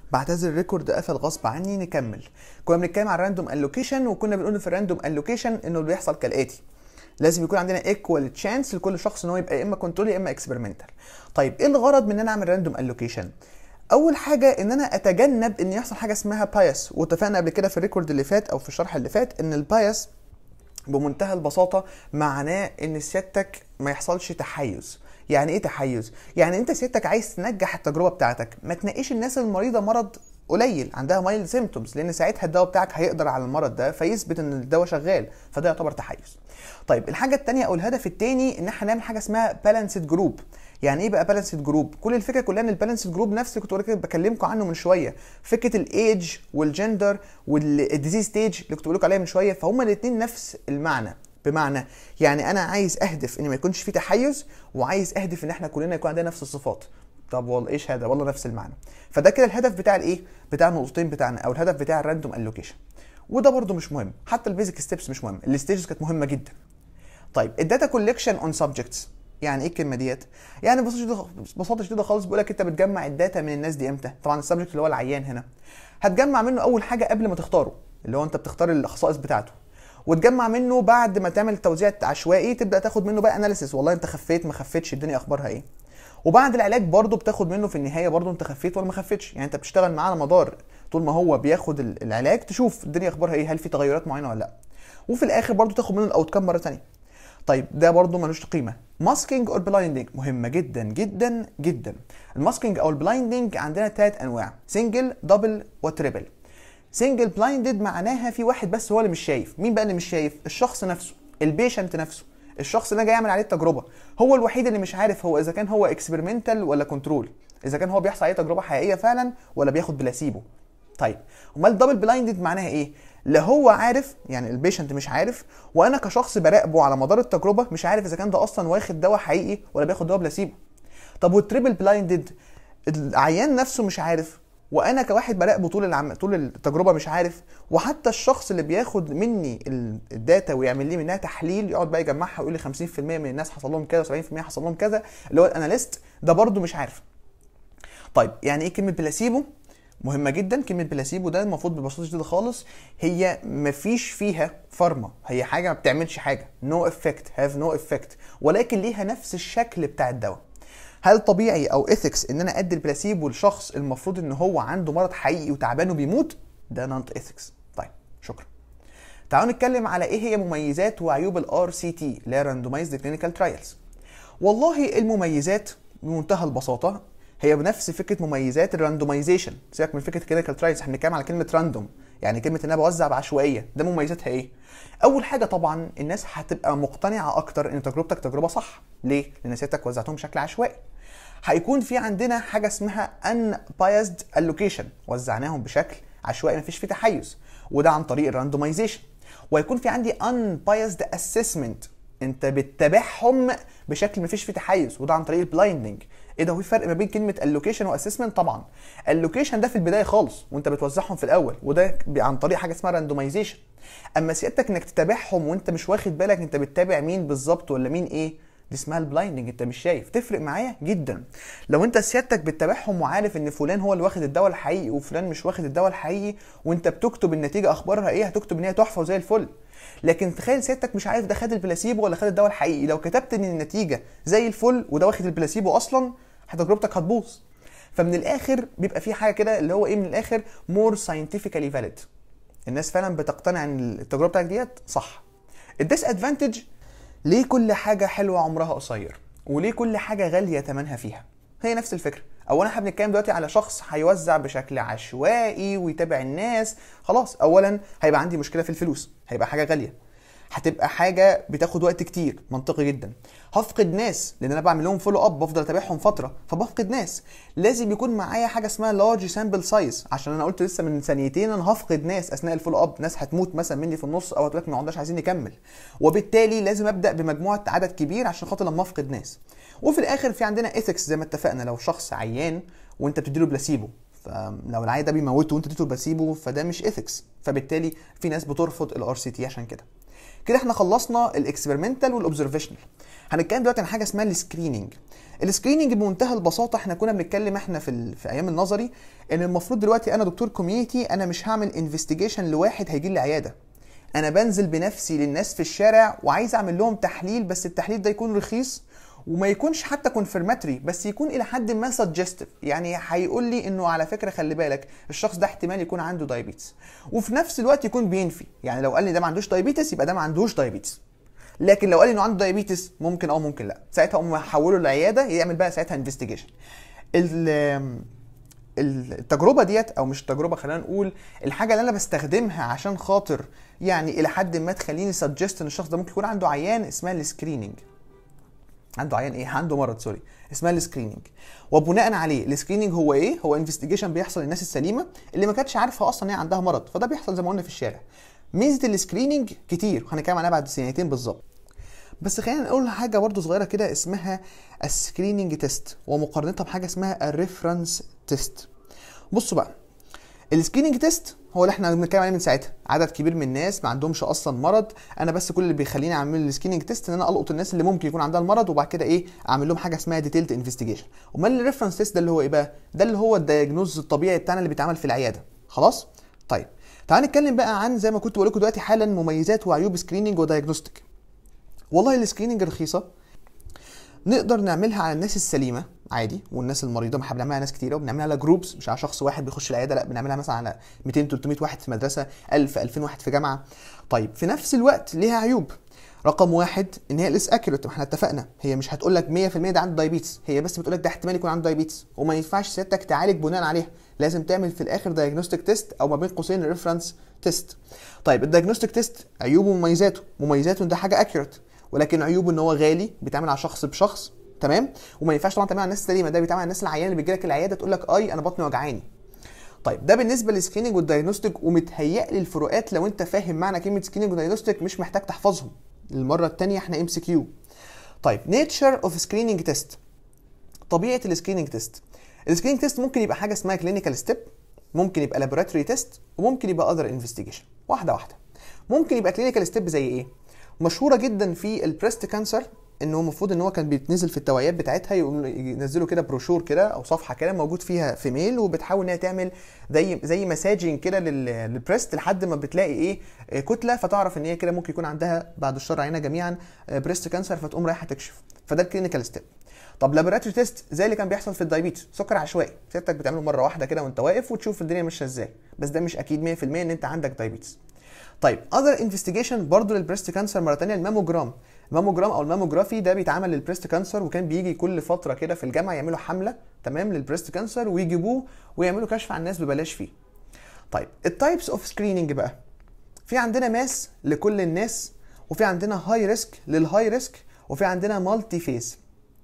بعتذر الريكورد قفل غصب عني نكمل كنا بنتكلم عن الراندوم الوكيشن وكنا بنقول في الراندوم الوكيشن انه اللي بيحصل كالاتي لازم يكون عندنا ايكوال تشانس لكل شخص ان هو يبقى يا اما كنترول يا اما اكسبيرمنتال طيب ايه الغرض من ان انا اعمل راندوم الوكيشن اول حاجه ان انا اتجنب ان يحصل حاجه اسمها بايس واتفقنا قبل كده في الريكورد اللي فات او في الشرح اللي فات ان البايس بمنتهى البساطه معناه ان سيادتك ما يحصلش تحيز يعني ايه تحيز يعني انت سيادتك عايز تنجح التجربه بتاعتك ما تناقيش الناس المريضه مرض قليل عندها مايل سيمتومز لان ساعتها الدواء بتاعك هيقدر على المرض ده فيثبت ان الدواء شغال فده يعتبر تحيز طيب الحاجه الثانيه او الهدف الثاني ان احنا نعمل حاجه اسمها بالانسد جروب يعني ايه بقى بالانسد جروب كل الفكره كلها ان البالانسد جروب نفس اللي كنت بكلمكم عنه من شويه فكره الايدج والجندر والديزيز ستيج اللي كنت بقول لكم عليها من شويه فهم الاثنين نفس المعنى بمعنى يعني انا عايز اهدف ان ما يكونش في تحيز وعايز اهدف ان احنا كلنا يكون عندنا نفس الصفات طب والله ايش هذا والله نفس المعنى فده كده الهدف بتاع الايه بتاع النقطتين بتاعنا او الهدف بتاع الراندوم الوكيشن وده برده مش مهم حتى البيزك ستيبس مش مهم الستيجز كانت مهمه جدا طيب الداتا كولكشن اون سبجكتس يعني ايه الكلمه ديت يعني ببساطه شديده ببساطه شديده خالص بيقول لك انت بتجمع الداتا من الناس دي امتى طبعا السبجكت اللي هو العيان هنا هتجمع منه اول حاجه قبل ما تختاره اللي هو انت بتختار الخصائص بتاعته وتجمع منه بعد ما تعمل توزيع عشوائي تبدا تاخد منه بقى اناليسيس والله انت خفيت ما خفيتش الدنيا اخبارها ايه وبعد العلاج برضه بتاخد منه في النهايه برضه انت خفيت ولا ما خفيتش يعني انت بتشتغل معاه على مدار طول ما هو بياخد العلاج تشوف الدنيا اخبارها ايه هل في تغيرات معينه ولا لا وفي الاخر برضه تاخد منه الاوت كام مره ثانيه طيب ده برضه ملوش قيمه ماسكينج اور بلايندنج مهمه جدا جدا جدا الماسكينج او البلايندنج عندنا ثلاث انواع سنجل دبل وتريبل سنجل بلايندد معناها في واحد بس هو اللي مش شايف مين بقى اللي مش شايف الشخص نفسه البيشنت نفسه الشخص اللي انا جاي اعمل عليه التجربه هو الوحيد اللي مش عارف هو اذا كان هو اكسبيرمنتال ولا كنترول اذا كان هو بيحصل عليه تجربه حقيقيه فعلا ولا بياخد بلاسيبو طيب امال الدبل بلايندد معناها ايه لا هو عارف يعني البيشنت مش عارف وانا كشخص براقبه على مدار التجربه مش عارف اذا كان ده اصلا واخد دواء حقيقي ولا بياخد دواء بلاسيبو طب والتريبل بلايندد العيان نفسه مش عارف وانا كواحد براقبه طول العم... طول التجربه مش عارف وحتى الشخص اللي بياخد مني الداتا ويعمل لي منها تحليل يقعد بقى يجمعها ويقول لي 50% من الناس حصل لهم كذا و70% حصل لهم كذا اللي هو الاناليست ده برده مش عارف طيب يعني ايه كلمه بلاسيبو مهمه جدا كلمه بلاسيبو ده المفروض ببساطه شديده خالص هي مفيش فيها فارما هي حاجه ما بتعملش حاجه نو افكت هاف نو افكت ولكن ليها نفس الشكل بتاع الدواء هل طبيعي او اثكس ان انا ادي البلاسيبو لشخص المفروض ان هو عنده مرض حقيقي وتعبان وبيموت ده نونت اثكس طيب شكرا تعالوا نتكلم على ايه هي مميزات وعيوب الار سي تي اللي هي راندومايزد كلينيكال ترايلز والله المميزات بمنتهى البساطه هي بنفس فكره مميزات الراندومايزيشن سيبك من فكره كلينيكال ترايلز احنا بنتكلم على كلمه راندوم يعني كلمه ان انا بوزع بعشوائيه ده مميزاتها ايه اول حاجه طبعا الناس هتبقى مقتنعه اكتر ان تجربتك تجربه صح ليه لان سيادتك وزعتهم بشكل عشوائي هيكون في عندنا حاجه اسمها unbiased allocation وزعناهم بشكل عشوائي مفيش فيه تحيز وده عن طريق الراندومايزيشن وهيكون في عندي unbiased assessment انت بتتابعهم بشكل مفيش فيه تحيز وده عن طريق البلايندنج ايه ده هو في فرق ما بين كلمه اللوكيشن واسسمنت طبعا اللوكيشن ده في البدايه خالص وانت بتوزعهم في الاول وده عن طريق حاجه اسمها راندومايزيشن اما سيادتك انك تتابعهم وانت مش واخد بالك انت بتتابع مين بالظبط ولا مين ايه دي اسمها البلايندنج انت مش شايف تفرق معايا جدا لو انت سيادتك بتتابعهم وعارف ان فلان هو اللي واخد الدواء الحقيقي وفلان مش واخد الدواء الحقيقي وانت بتكتب النتيجه اخبارها ايه هتكتب ان هي تحفه وزي الفل لكن تخيل سيادتك مش عارف ده خد البلاسيبو ولا خد الدواء الحقيقي لو كتبت ان النتيجه زي الفل وده واخد البلاسيبو اصلا تجربتك هتبوظ فمن الاخر بيبقى في حاجه كده اللي هو ايه من الاخر مور ساينتفيكالي فاليد الناس فعلا بتقتنع ان التجربه بتاعتك ديت صح الديس ادفانتج ليه كل حاجه حلوه عمرها قصير وليه كل حاجه غاليه ثمنها فيها هي نفس الفكره اولا احنا بنتكلم دلوقتي على شخص هيوزع بشكل عشوائي ويتابع الناس خلاص اولا هيبقى عندي مشكله في الفلوس هيبقى حاجه غاليه هتبقى حاجه بتاخد وقت كتير منطقي جدا هفقد ناس لان انا بعمل لهم فولو اب بفضل اتابعهم فتره فبفقد ناس لازم يكون معايا حاجه اسمها لارج سامبل سايز عشان انا قلت لسه من ثانيتين انا هفقد ناس اثناء الفولو اب ناس هتموت مثلا مني في النص او هتقول ما عندناش عايزين نكمل وبالتالي لازم ابدا بمجموعه عدد كبير عشان خاطر لما افقد ناس وفي الاخر في عندنا ايثكس زي ما اتفقنا لو شخص عيان وانت بتديله بلاسيبو فلو العيان ده بيموته وانت اديته بلاسيبو فده مش ايثكس فبالتالي في ناس بترفض الار سي تي عشان كده كده احنا خلصنا الاكسبيرمنتال والاوبزرفيشنال هنتكلم دلوقتي عن حاجه اسمها السكريننج السكريننج بمنتهى البساطه احنا كنا بنتكلم احنا في ال... في ايام النظري ان المفروض دلوقتي انا دكتور كوميونتي انا مش هعمل انفستيجيشن لواحد هيجي لي عياده انا بنزل بنفسي للناس في الشارع وعايز اعمل لهم تحليل بس التحليل ده يكون رخيص وما يكونش حتى كونفirmatory بس يكون الى حد ما سجستيف يعني هيقول لي انه على فكره خلي بالك الشخص ده احتمال يكون عنده دايابيتس وفي نفس الوقت يكون بينفي يعني لو قال لي ده ما عندوش دايابيتس يبقى ده ما عندوش دايابيتس لكن لو قال لي انه عنده دايابيتس ممكن اه ممكن لا ساعتها اقوم احوله العياده يعمل بقى ساعتها انفستيجيشن التجربه ديت او مش التجربه خلينا نقول الحاجه اللي انا بستخدمها عشان خاطر يعني الى حد ما تخليني سجست ان الشخص ده ممكن يكون عنده عيان اسمها السكريننج عنده عيان ايه عنده مرض سوري اسمها السكريننج وبناء عليه السكريننج هو ايه هو انفستيجيشن بيحصل للناس السليمه اللي ما كانتش عارفه اصلا ان هي عندها مرض فده بيحصل زي ما قلنا في الشارع ميزه السكريننج كتير وهنتكلم عنها بعد سنتين بالظبط بس خلينا نقول حاجه برضو صغيره كده اسمها السكريننج تيست ومقارنتها بحاجه اسمها الريفرنس تيست بصوا بقى السكريننج تيست هو اللي احنا بنتكلم عليه من ساعتها عدد كبير من الناس ما عندهمش اصلا مرض انا بس كل اللي بيخليني اعمل السكريننج تيست ان انا القط الناس اللي ممكن يكون عندها المرض وبعد كده ايه اعمل لهم حاجه اسمها ديتيلد انفستيجيشن امال الريفرنس تيست ده اللي هو ايه بقى ده اللي هو الدايجنوز الطبيعي بتاعنا اللي بيتعمل في العياده خلاص طيب تعال نتكلم بقى عن زي ما كنت بقول لكم دلوقتي حالا مميزات وعيوب سكريننج ودايجنوستيك والله السكريننج رخيصه نقدر نعملها على الناس السليمه عادي والناس المريضه ما احنا بنعملها على ناس كتيره وبنعملها على جروبس مش على شخص واحد بيخش العياده لا بنعملها مثلا على 200 300 واحد في مدرسه 1000 2000 واحد في جامعه طيب في نفس الوقت ليها عيوب رقم واحد ان هي لسه اكيوريت ما احنا اتفقنا هي مش هتقول لك 100% ده عنده دايابيتس هي بس بتقول لك ده احتمال يكون عنده دايابيتس وما ينفعش سيادتك تعالج بناء عليها لازم تعمل في الاخر دايجنوستيك تيست او ما بين قوسين ريفرنس تيست طيب الدايجنوستيك تيست عيوبه ومميزاته مميزاته ان ده حاجه اكيوريت ولكن عيوبه ان هو غالي بيتعمل على شخص بشخص تمام وما ينفعش طبعا تعمل على الناس السليمه ده بيتعمل على الناس العيانه اللي بيجي لك العياده تقول لك اي انا بطني وجعاني طيب ده بالنسبه للسكريننج والدايجنوستيك ومتهيأ لي الفروقات لو انت فاهم معنى كلمه سكريننج ودايجنوستيك مش محتاج تحفظهم المره الثانيه احنا ام سي كيو طيب نيتشر اوف سكريننج تيست طبيعه السكريننج تيست السكريننج تيست ممكن يبقى حاجه اسمها كلينيكال ستيب ممكن يبقى لابوراتوري تيست وممكن يبقى اذر انفستيجيشن واحده واحده ممكن يبقى كلينيكال ستيب زي ايه مشهوره جدا في البريست كانسر ان هو المفروض ان هو كان بيتنزل في التوعيات بتاعتها ينزلوا كده بروشور كده او صفحه كده موجود فيها فيميل وبتحاول انها تعمل زي زي مساجنج كده للبريست لحد ما بتلاقي ايه كتله فتعرف ان هي كده ممكن يكون عندها بعد الشر علينا جميعا بريست كانسر فتقوم رايحه تكشف فده الكلينيكال ستيب طب لابوراتوري تيست زي اللي كان بيحصل في الدايبيتس سكر عشوائي سيادتك بتعمله مره واحده كده وانت واقف وتشوف الدنيا ماشيه ازاي بس ده مش اكيد 100% ان انت عندك دايبيتس طيب اذر انفستيجيشن برضه للبريست كانسر مره ثانيه الماموجرام الماموجرام او الماموجرافي ده بيتعمل للبريست كانسر وكان بيجي كل فتره كده في الجامعه يعملوا حمله تمام للبريست كانسر ويجيبوه ويعملوا كشف على الناس ببلاش فيه طيب التايبس اوف سكريننج بقى في عندنا ماس لكل الناس وفي عندنا هاي ريسك للهاي ريسك وفي عندنا مالتي فيز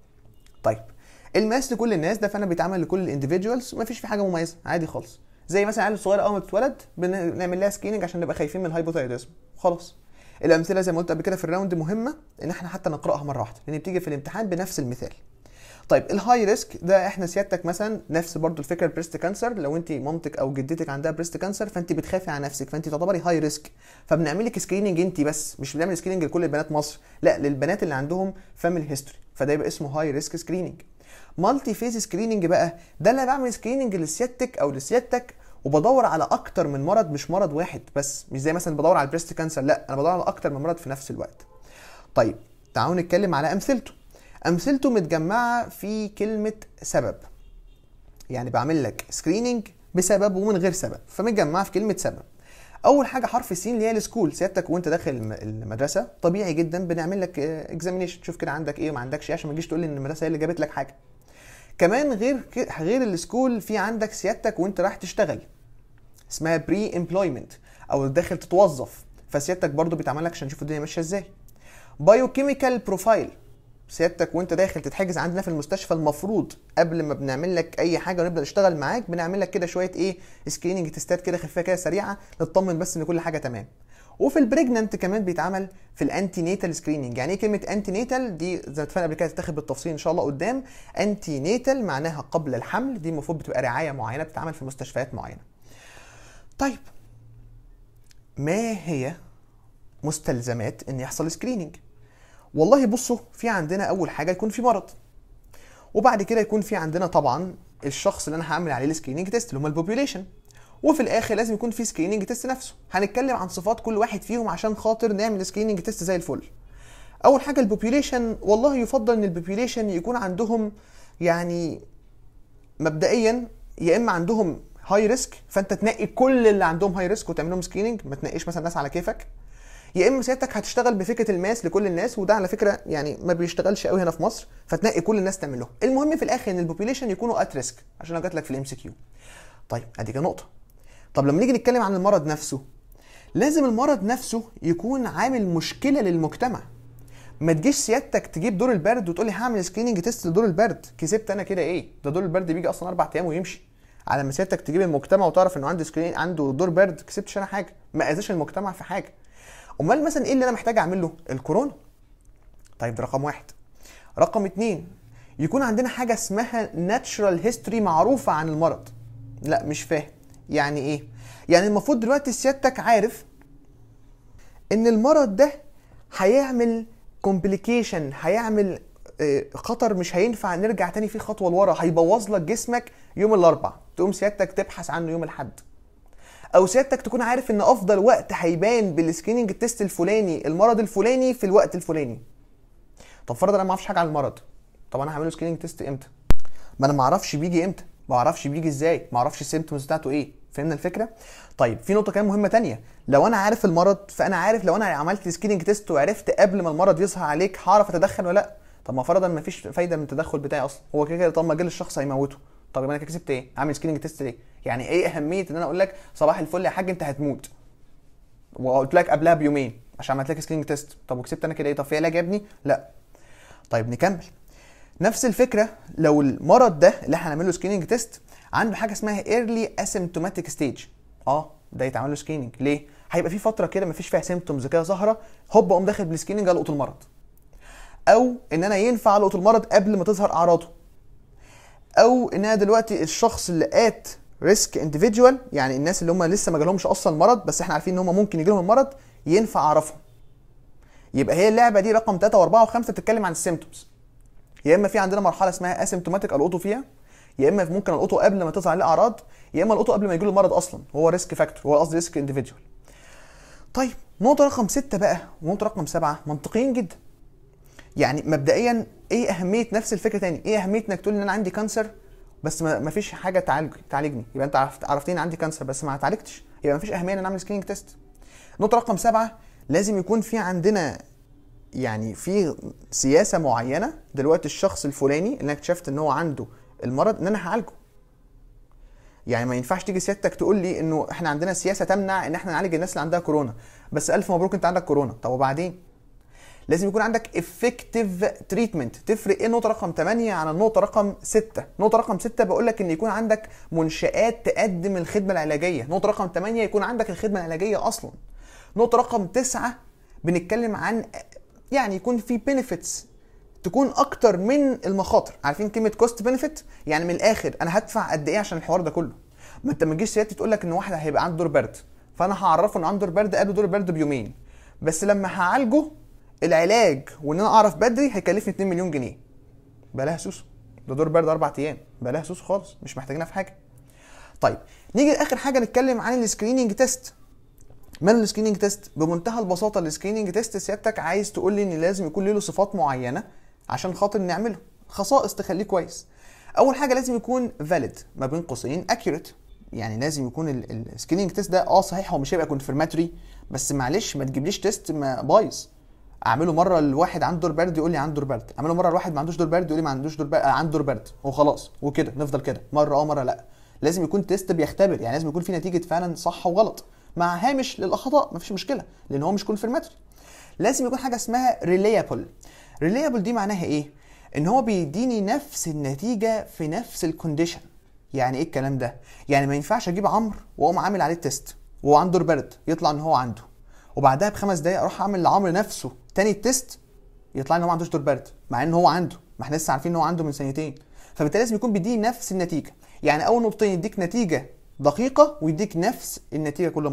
طيب الماس لكل الناس ده فعلا بيتعمل لكل الانديفيدوالز مفيش فيه حاجه مميزه عادي خالص زي مثلا العيال الصغيره اول ما بتتولد بنعمل لها سكريننج عشان نبقى خايفين من الهايبوثايروديزم خلاص الامثله زي ما قلت قبل كده في الراوند مهمه ان احنا حتى نقراها مره واحده لان بتيجي في الامتحان بنفس المثال طيب الهاي ريسك ده احنا سيادتك مثلا نفس برضو الفكره البريست كانسر لو انت مامتك او جدتك عندها بريست كانسر فانت بتخافي على نفسك فانت تعتبري هاي ريسك فبنعمل لك سكريننج انت بس مش بنعمل سكريننج لكل البنات مصر لا للبنات اللي عندهم فاميلي هيستوري فده يبقى اسمه هاي ريسك سكريننج مالتي فيز سكريننج بقى ده اللي بعمل سكريننج لسيادتك او لسيادتك وبدور على اكتر من مرض مش مرض واحد بس مش زي مثلا بدور على البريست كانسر لا انا بدور على اكتر من مرض في نفس الوقت طيب تعالوا نتكلم على امثلته امثلته متجمعه في كلمه سبب يعني بعمل لك سكريننج بسبب ومن غير سبب فمتجمعه في كلمه سبب اول حاجه حرف السين اللي هي السكول سيادتك وانت داخل المدرسه طبيعي جدا بنعمل لك اكزامينيشن تشوف كده عندك ايه وما عندكش ايه عشان ما تجيش تقول لي ان المدرسه هي اللي جابت لك حاجه كمان غير غير السكول في عندك سيادتك وانت رايح تشتغل اسمها بري امبلويمنت او داخل تتوظف فسيادتك برضو بيتعمل لك عشان نشوف الدنيا ماشيه ازاي بايوكيميكال بروفايل سيادتك وانت داخل تتحجز عندنا في المستشفى المفروض قبل ما بنعمل لك اي حاجه ونبدا نشتغل معاك بنعمل لك كده شويه ايه سكريننج تيستات كده خفيفه كده سريعه نطمن بس ان كل حاجه تمام وفي البريجننت كمان بيتعمل في الانتي نيتال سكريننج يعني ايه كلمه انتي نيتال دي زي ما اتفقنا قبل كده تتاخد بالتفصيل ان شاء الله قدام انتي نيتال معناها قبل الحمل دي المفروض بتبقى رعايه معينه بتتعمل في مستشفيات معينه طيب ما هي مستلزمات ان يحصل سكريننج والله بصوا في عندنا اول حاجه يكون في مرض وبعد كده يكون في عندنا طبعا الشخص اللي انا هعمل عليه السكريننج تيست اللي هم البوبيوليشن وفي الاخر لازم يكون في سكريننج تيست نفسه هنتكلم عن صفات كل واحد فيهم عشان خاطر نعمل سكريننج تيست زي الفل اول حاجه البوبيوليشن والله يفضل ان البوبيوليشن يكون عندهم يعني مبدئيا يا اما عندهم هاي ريسك فانت تنقي كل اللي عندهم هاي ريسك وتعمل لهم سكريننج ما تنقيش مثلا ناس على كيفك يا اما سيادتك هتشتغل بفكره الماس لكل الناس وده على فكره يعني ما بيشتغلش قوي هنا في مصر فتنقي كل الناس تعمل لهم المهم في الاخر ان البوبيوليشن يكونوا ات ريسك عشان لو جات لك في الام سي كيو طيب ادي كده نقطه طب لما نيجي نتكلم عن المرض نفسه لازم المرض نفسه يكون عامل مشكله للمجتمع ما تجيش سيادتك تجيب دور البرد وتقول لي هعمل سكريننج تيست لدور البرد كسبت انا كده ايه ده دور البرد بيجي اصلا اربع ايام ويمشي على ما سيادتك تجيب المجتمع وتعرف انه عنده سكرين عنده دور برد كسبتش انا حاجه ما اذاش المجتمع في حاجه امال مثلا ايه اللي انا محتاج اعمله الكورونا طيب ده رقم واحد رقم اتنين يكون عندنا حاجه اسمها ناتشرال هيستوري معروفه عن المرض لا مش فاهم يعني ايه يعني المفروض دلوقتي سيادتك عارف ان المرض ده هيعمل كومبليكيشن هيعمل آه، خطر مش هينفع نرجع تاني فيه خطوه لورا هيبوظ لك جسمك يوم الاربع تقوم سيادتك تبحث عنه يوم الاحد او سيادتك تكون عارف ان افضل وقت هيبان بالسكريننج تيست الفلاني المرض الفلاني في الوقت الفلاني طب فرضا انا ما اعرفش حاجه عن المرض طب انا هعمله سكريننج تيست امتى ما انا ما اعرفش بيجي امتى ما اعرفش بيجي ازاي ما اعرفش السيمتومز بتاعته ايه فهمنا الفكره طيب في نقطه كمان مهمه تانية لو انا عارف المرض فانا عارف لو انا عملت سكريننج تيست وعرفت قبل ما المرض يظهر عليك هعرف اتدخل ولا لا طب ما فرضا ما فيش فايده من التدخل بتاعي اصلا هو كده كده طب ما جه الشخص هيموته طب يبقى انا كده كسبت ايه اعمل سكريننج تيست ليه يعني ايه اهميه ان انا اقول لك صباح الفل يا حاج انت هتموت وقلت لك قبلها بيومين عشان عملت لك سكريننج تيست طب وكسبت انا كده ايه طب في علاج يا ابني لا طيب نكمل نفس الفكره لو المرض ده اللي احنا هنعمل له سكريننج تيست عنده حاجه اسمها ايرلي اسيمتوماتيك ستيج اه ده يتعمل له سكريننج ليه هيبقى في فتره كده مفيش فيها سيمتومز كده ظاهره هوب اقوم داخل بالسكريننج القط المرض او ان انا ينفع القط المرض قبل ما تظهر اعراضه او ان انا دلوقتي الشخص اللي ات ريسك انديفيدوال يعني الناس اللي هم لسه ما جالهمش اصلا المرض بس احنا عارفين ان هم ممكن يجي لهم المرض ينفع اعرفهم يبقى هي اللعبه دي رقم 3 و4 و5 بتتكلم عن السيمتومز يا اما في عندنا مرحله اسمها اسيمتوماتيك القطه فيها يا اما ممكن القطه قبل ما تظهر عليه اعراض يا اما القطه قبل ما يجي له المرض اصلا هو ريسك فاكتور هو قصدي ريسك انديفيدوال طيب نقطه رقم 6 بقى ونقطه رقم 7 منطقيين جدا يعني مبدئيا ايه اهميه نفس الفكره تاني ايه اهميه انك تقول ان انا عندي كانسر بس ما فيش حاجه تعالج تعالجني يبقى انت عرفت عرفتني عندي كانسر بس ما اتعالجتش يبقى ما فيش اهميه ان انا اعمل سكريننج تيست نقطه رقم سبعة لازم يكون في عندنا يعني في سياسه معينه دلوقتي الشخص الفلاني اللي انا اكتشفت ان هو عنده المرض ان انا هعالجه يعني ما ينفعش تيجي سيادتك تقول لي انه احنا عندنا سياسه تمنع ان احنا نعالج الناس اللي عندها كورونا بس الف مبروك انت عندك كورونا طب وبعدين لازم يكون عندك افكتيف تريتمنت تفرق ايه النقطه رقم 8 عن النقطه رقم 6 نقطه رقم 6 بقول لك ان يكون عندك منشات تقدم الخدمه العلاجيه نقطه رقم 8 يكون عندك الخدمه العلاجيه اصلا نقطه رقم 9 بنتكلم عن يعني يكون في بنفيتس تكون اكتر من المخاطر عارفين كلمه كوست بنفيت يعني من الاخر انا هدفع قد ايه عشان الحوار ده كله ما انت ما تجيش سيادتي تقول لك ان واحد هيبقى عنده دور برد فانا هعرفه انه عنده دور برد قبل دور البرد بيومين بس لما هعالجه العلاج وان انا اعرف بدري هيكلفني 2 مليون جنيه بلاها سوسو ده دور برد اربع ايام بلاها سوسو خالص مش محتاجينها في حاجه طيب نيجي لاخر حاجه نتكلم عن السكريننج تيست من السكريننج تيست بمنتهى البساطه السكريننج تيست سيادتك عايز تقول لي ان لازم يكون له صفات معينه عشان خاطر نعمله خصائص تخليه كويس اول حاجه لازم يكون فاليد ما بين قوسين اكيوريت يعني لازم يكون السكريننج تيست ده اه صحيح هو مش هيبقى كونفirmatory بس معلش ما تجيبليش تيست ما بايظ اعمله مره لواحد عنده دور برد يقول لي عنده دور برد اعمله مره لواحد ما عندوش دور برد يقول لي ما عندوش دور برد عنده دور برد وخلاص وكده نفضل كده مره اه مره لا لازم يكون تيست بيختبر يعني لازم يكون في نتيجه فعلا صح وغلط مع هامش للاخطاء مفيش مشكله لان هو مش كونفirmatory لازم يكون حاجه اسمها ريليابل ريليابل دي معناها ايه ان هو بيديني نفس النتيجه في نفس الكونديشن يعني ايه الكلام ده يعني ما ينفعش اجيب عمرو واقوم عامل عليه تيست وهو عنده دور برد يطلع ان هو عنده وبعدها بخمس دقايق اروح اعمل لعمرو نفسه تاني تيست يطلع ان هو ما عندوش دور برد مع ان هو عنده ما احنا لسه عارفين ان هو عنده من سنتين فبالتالي لازم يكون بيديني نفس النتيجه يعني اول نقطتين يديك نتيجه دقيقه ويديك نفس النتيجه كل مره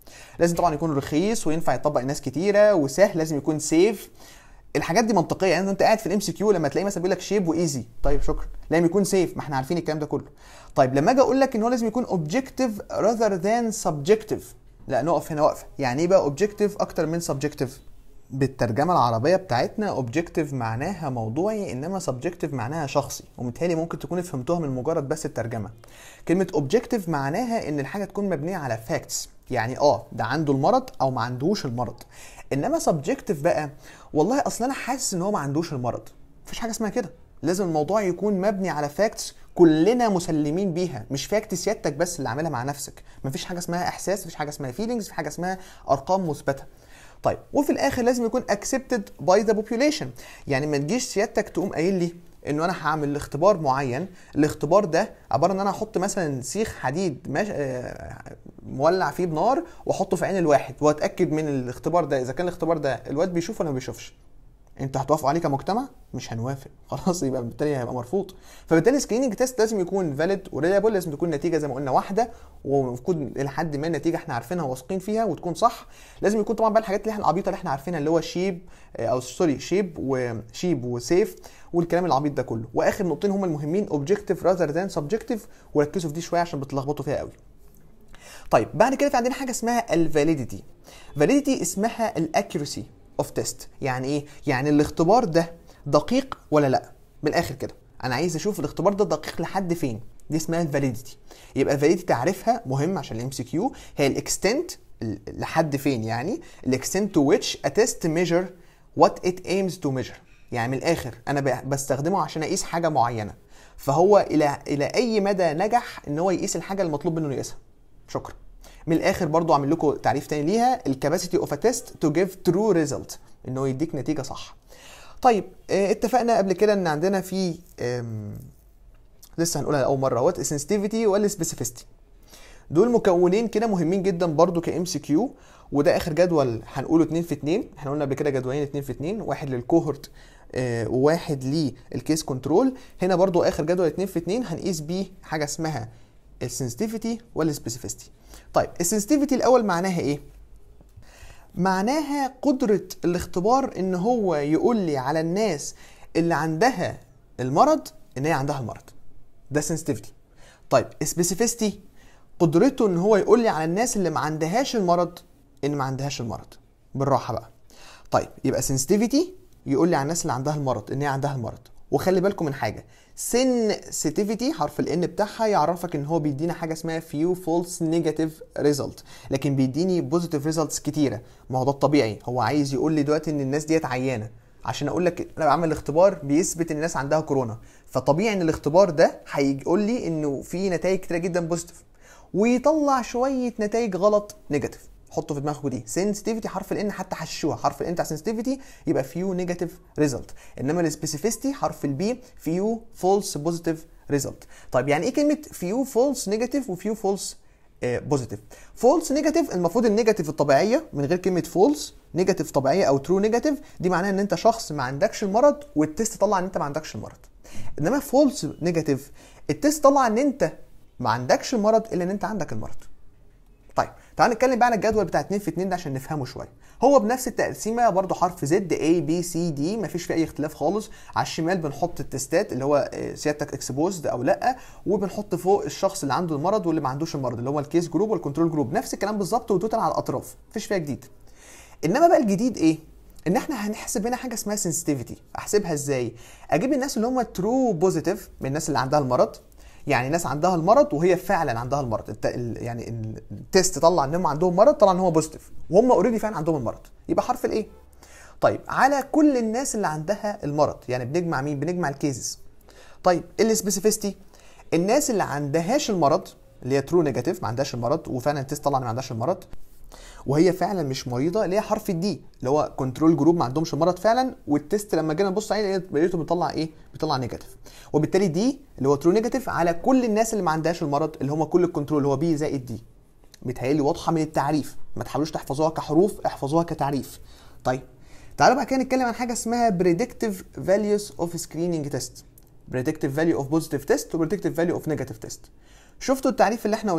لازم طبعا يكون رخيص وينفع يطبق الناس كتيره وسهل لازم يكون سيف الحاجات دي منطقيه يعني انت قاعد في الام سي كيو لما تلاقي مثلا بيقول لك شيب وايزي طيب شكرا لازم يكون سيف ما احنا عارفين الكلام ده كله طيب لما اجي اقول لك ان هو لازم يكون اوبجكتيف راذر ذان سبجكتيف لا نقف هنا واقفه يعني ايه بقى اوبجكتيف اكتر من سبجكتيف بالترجمه العربيه بتاعتنا اوبجكتيف معناها موضوعي انما سبجكتيف معناها شخصي ومتهيألي ممكن تكونوا فهمتوها من مجرد بس الترجمه كلمه اوبجكتيف معناها ان الحاجه تكون مبنيه على فاكتس يعني اه ده عنده المرض او ما عندوش المرض انما سبجكتيف بقى والله اصلا انا حاسس ان هو ما عندوش المرض مفيش حاجه اسمها كده لازم الموضوع يكون مبني على فاكتس كلنا مسلمين بيها مش فاكت سيادتك بس اللي عاملها مع نفسك مفيش حاجه اسمها احساس مفيش حاجه اسمها فيلينجز في حاجه اسمها ارقام مثبته طيب وفي الاخر لازم يكون accepted by the population يعني ما تجيش سيادتك تقوم قايل لي انه انا هعمل اختبار معين الاختبار ده عباره ان انا احط مثلا سيخ حديد مش... آه، مولع فيه بنار واحطه في عين الواحد واتاكد من الاختبار ده اذا كان الاختبار ده الواد بيشوف ولا ما بيشوفش انت هتوافقوا عليه كمجتمع مش هنوافق خلاص يبقى بالتالي هيبقى مرفوض فبالتالي سكريننج تيست لازم يكون فاليد وريلابل لازم تكون نتيجه زي ما قلنا واحده وتكون الى حد ما النتيجه احنا عارفينها وواثقين فيها وتكون صح لازم يكون طبعا بقى الحاجات اللي احنا العبيطه اللي احنا عارفينها اللي هو شيب او سوري شيب وشيب وسيف والكلام العبيط ده كله واخر نقطتين هم المهمين اوبجكتيف راذر ذان سبجكتيف وركزوا في دي شويه عشان بتلخبطوا فيها قوي طيب بعد كده في عندنا حاجه اسمها الفاليديتي فاليديتي اسمها الاكيورسي اوف تيست يعني ايه يعني الاختبار ده دقيق ولا لا من الاخر كده انا عايز اشوف الاختبار ده دقيق لحد فين دي اسمها الفاليديتي يبقى الفاليديتي تعرفها مهم عشان الام سي كيو هي الاكستنت لحد فين يعني الاكستنت تو which a test measure what it aims to measure يعني من الاخر انا ب- بستخدمه عشان اقيس حاجه معينه فهو الى الى اي مدى نجح ان هو يقيس الحاجه المطلوب منه يقيسها شكرا من الاخر برضو اعمل لكم تعريف تاني ليها الكاباسيتي اوف ا تيست تو جيف ترو ريزلت ان هو يديك نتيجه صح طيب اه اتفقنا قبل كده ان عندنا في ام، لسه هنقولها لاول مره اهوت السنسيتيفيتي والسبيسيفيستي دول مكونين كده مهمين جدا برضو كام سي كيو وده اخر جدول هنقوله 2 في 2 احنا قلنا قبل كده جدولين 2 في 2 واحد للكوهورت آه، وواحد للكيس كنترول هنا برضو اخر جدول 2 في 2 هنقيس بيه حاجه اسمها السنسيتيفيتي والسبيسيفيستي طيب السنسيتيفيتي الاول معناها ايه معناها قدرة الاختبار ان هو يقول لي على الناس اللي عندها المرض ان هي عندها المرض ده sensitivity طيب سبيسيفيستي قدرته ان هو يقول لي على الناس اللي ما عندهاش المرض ان ما عندهاش المرض بالراحه بقى طيب يبقى sensitivity يقول لي على الناس اللي عندها المرض ان هي عندها المرض وخلي بالكم من حاجه sensitivity حرف الان بتاعها يعرفك ان هو بيدينا حاجه اسمها few false negative result لكن بيديني positive results كتيره ما هو ده الطبيعي هو عايز يقول لي دلوقتي ان الناس ديت عيانه عشان اقول لك انا بعمل اختبار بيثبت ان الناس عندها كورونا فطبيعي ان الاختبار ده هيقول لي انه في نتائج كتيره جدا بوزيتيف ويطلع شويه نتائج غلط نيجاتيف حطوا في دماغكم دي سنسيتيفيتي حرف الان حتى حشوها حرف الان بتاع سنسيتيفيتي يبقى فيو نيجاتيف ريزلت انما السبيسيفيستي حرف البي فيو فولس بوزيتيف ريزلت طيب يعني ايه كلمه فيو فولس نيجاتيف وفيو فولس بوزيتيف فولس نيجاتيف المفروض النيجاتيف الطبيعيه من غير كلمه فولس نيجاتيف طبيعيه او ترو نيجاتيف دي معناها ان انت شخص ما عندكش المرض والتست طلع ان انت ما عندكش المرض انما فولس نيجاتيف التست طلع ان انت ما عندكش المرض الا ان انت عندك المرض طيب تعال نتكلم بقى عن الجدول بتاع 2 في 2 ده عشان نفهمه شويه هو بنفس التقسيمه برضو حرف زد A B C D مفيش فيه اي اختلاف خالص على الشمال بنحط التستات اللي هو آه، سيادتك اكسبوزد او لا وبنحط فوق الشخص اللي عنده المرض واللي ما عندوش المرض اللي هو الكيس جروب والكنترول جروب نفس الكلام بالظبط وتوتال على الاطراف مفيش فيها جديد انما بقى الجديد ايه ان احنا هنحسب هنا حاجه اسمها سنسيتيفيتي احسبها ازاي اجيب الناس اللي هم ترو بوزيتيف من الناس اللي عندها المرض يعني ناس عندها المرض وهي فعلا عندها المرض الت... ال... يعني ال- التيست طلع ان هم عندهم مرض طلع ان هو بوزيتيف وهم اوريدي فعلا عندهم المرض يبقى حرف الايه طيب على كل الناس اللي عندها المرض يعني بنجمع مين بنجمع الكيسز طيب السبيسيفيستي الناس اللي عندهاش المرض اللي هي ترو نيجاتيف ما عندهاش المرض وفعلا التيست طلع ان ما عندهاش المرض وهي فعلا مش مريضه اللي هي حرف الدي اللي هو كنترول جروب ما عندهمش المرض فعلا والتيست لما جينا نبص عليه لقيته بيطلع ايه؟ بيطلع نيجاتيف وبالتالي دي اللي هو ترو نيجاتيف على كل الناس اللي ما عندهاش المرض اللي هم كل الكنترول اللي هو بي زائد دي بيتهيألي واضحه من التعريف ما تحاولوش تحفظوها كحروف احفظوها كتعريف طيب تعالوا بقى كده نتكلم عن حاجه اسمها predictive values of screening test predictive value of positive test و predictive value of negative test شفتوا التعريف اللي احنا قلناه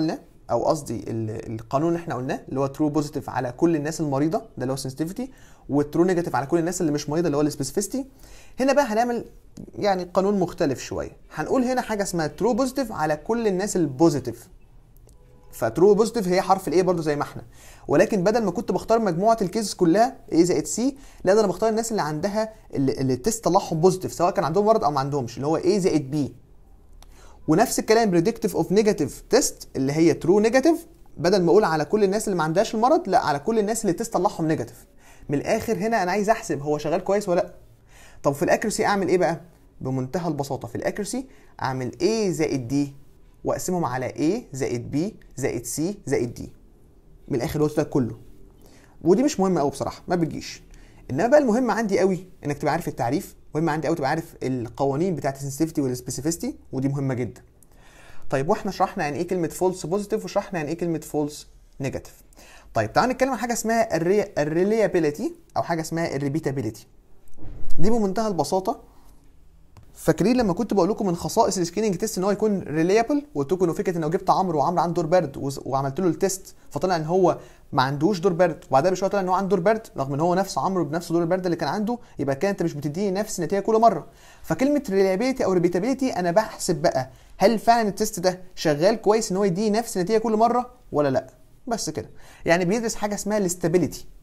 او قصدي ال- القانون اللي احنا قلناه اللي هو ترو بوزيتيف على كل الناس المريضه ده اللي هو sensitivity والترو نيجاتيف على كل الناس اللي مش مريضه اللي هو السبيسيفيستي هنا بقى هنعمل يعني قانون مختلف شويه هنقول هنا حاجه اسمها ترو بوزيتيف على كل الناس البوزيتيف فترو بوزيتيف هي حرف الايه برضو زي ما احنا ولكن بدل ما كنت بختار مجموعه الكيسز كلها اي زائد سي لا ده انا بختار الناس اللي عندها اللي, اللي التست طلعهم بوزيتيف سواء كان عندهم مرض او ما عندهمش اللي هو اي زائد بي ونفس الكلام بريدكتيف اوف نيجاتيف تيست اللي هي ترو نيجاتيف بدل ما اقول على كل الناس اللي ما عندهاش المرض لا على كل الناس اللي التست طلعهم نيجاتيف من الاخر هنا انا عايز احسب هو شغال كويس ولا لا طب في الاكيرسي اعمل ايه بقى بمنتهى البساطه في الاكيرسي اعمل A زائد D واقسمهم على A زائد B زائد C زائد D من الاخر قلت لك كله ودي مش مهمه قوي بصراحه ما بتجيش انما بقى المهم عندي قوي انك تبقى عارف التعريف مهم عندي قوي تبقى عارف القوانين بتاعت السنسيتيفيتي والسبيسيفيستي ودي مهمه جدا طيب واحنا شرحنا يعني ايه كلمه فولس بوزيتيف وشرحنا يعني ايه كلمه فولس نيجاتيف طيب تعالوا نتكلم عن حاجه اسمها الريليابيليتي او حاجه اسمها الريبيتابيليتي دي بمنتهى البساطه فاكرين لما كنت بقول لكم من خصائص السكريننج تيست ان هو يكون ريليبل وقلت لكم انه فكره ان لو جبت عمرو وعمرو عنده دور برد وز- وعملت له التيست فطلع ان هو ما عندوش دور برد وبعدها بشويه طلع ان هو عنده دور برد رغم ان هو نفس عمرو بنفس دور البرد اللي كان عنده يبقى كده انت مش بتديني نفس النتيجه كل مره فكلمه ريليابيلتي او ريبيتابيلتي انا بحسب بقى هل فعلا التيست ده شغال كويس ان هو يديني نفس النتيجه كل مره ولا لا بس كده يعني بيدرس حاجه اسمها الاستابيليتي